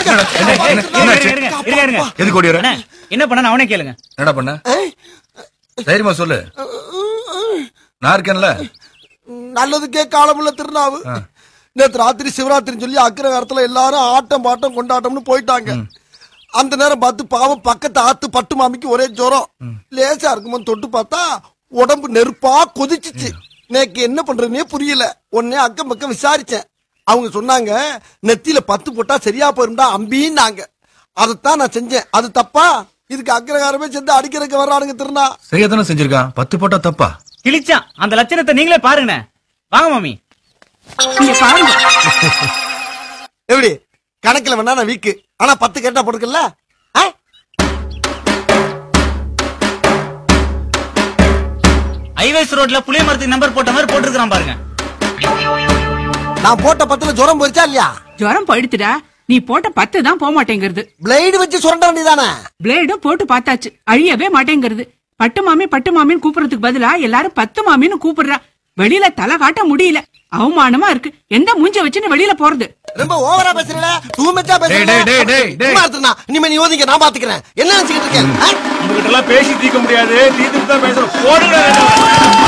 என்ன, என்ன, இருங்க, என்னாச்சு? இருங்க, இருங்க, இருங்க. எதுக்கு ஓடி வர அண்ணே, என்ன பண்ண அவனே கேளுங்க என்னடா பண்ண தைரியமா சொல்லு நான் இருக்கேன்ல நல்லதுக்கே காலமுள்ள திருநாவு நேத்து ராத்திரி சிவராத்திரின்னு சொல்லி அக்கிரகாரத்துல எல்லாரும் ஆட்டம் பாட்டம் கொண்டாட்டம்னு போயிட்டாங்க அந்த நேரம் பார்த்து பாவம் பக்கத்து ஆத்து பட்டு மாமிக்கு ஒரே ஜுரம் லேசா இருக்குமோ தொட்டு பார்த்தா உடம்பு நெருப்பா கொதிச்சுச்சு நேக்கு என்ன பண்றதுனே புரியல உடனே அக்கம் பக்கம் விசாரிச்சேன் அவங்க சொன்னாங்க நெத்தியில பத்து போட்டா சரியா போயிருந்தா அம்பின்னாங்க அதைத்தான் நான் செஞ்சேன் அது தப்பா இதுக்கு அக்கிரகாரமே சேர்ந்து அடிக்கிறதுக்கு வர்றானுங்க திருநா சரியா தானே செஞ்சிருக்கான் பத்து போட்டா தப்பா கிழிச்சான் அந்த லட்சணத்தை நீங்களே பாருங்கண்ணே வாங்க மாமி இங்க பாருங்க எப்படி கணக்குல வேணா நான் வீக்கு ஆனா பத்து கேட்டா போட்டுக்கல ஹைவேஸ் ரோட்ல புளிய மரத்துக்கு நம்பர் போட்ட மாதிரி போட்டிருக்கான் பாருங்க நான் போட்ட பத்துல ஜுரம் போயிருச்சா இல்லையா ஜுரம் போயிடுத்துடா நீ போட்ட பத்து தான் போக மாட்டேங்கிறது பிளேடு வச்சு சுரண்ட வேண்டியதானே பிளேடும் போட்டு பார்த்தாச்சு அழியவே மாட்டேங்கிறது பட்டு மாமி பட்டு மாமின்னு கூப்பிடுறதுக்கு பதிலா எல்லாரும் பத்து மாமின்னு கூப்பிடுறா வெளியில தலை காட்ட முடியல அவமானமா இருக்கு எந்த மூஞ்ச வச்சுன்னு வெளியில போறது ரொம்ப ஓவரா பேசுறல தூமச்சா டேய், டேய், டேய், டேய், டேய். பேசுறா இனிமே நீ ஓதிங்க நான் பாத்துக்கிறேன் என்ன நினைச்சுக்கிட்டு இருக்கேன் ஆ? உங்ககிட்ட எல்லாம் பேசி தீர்க்க முடியாது தீர்த்துட்டு தான் பேசணும் போடுங்க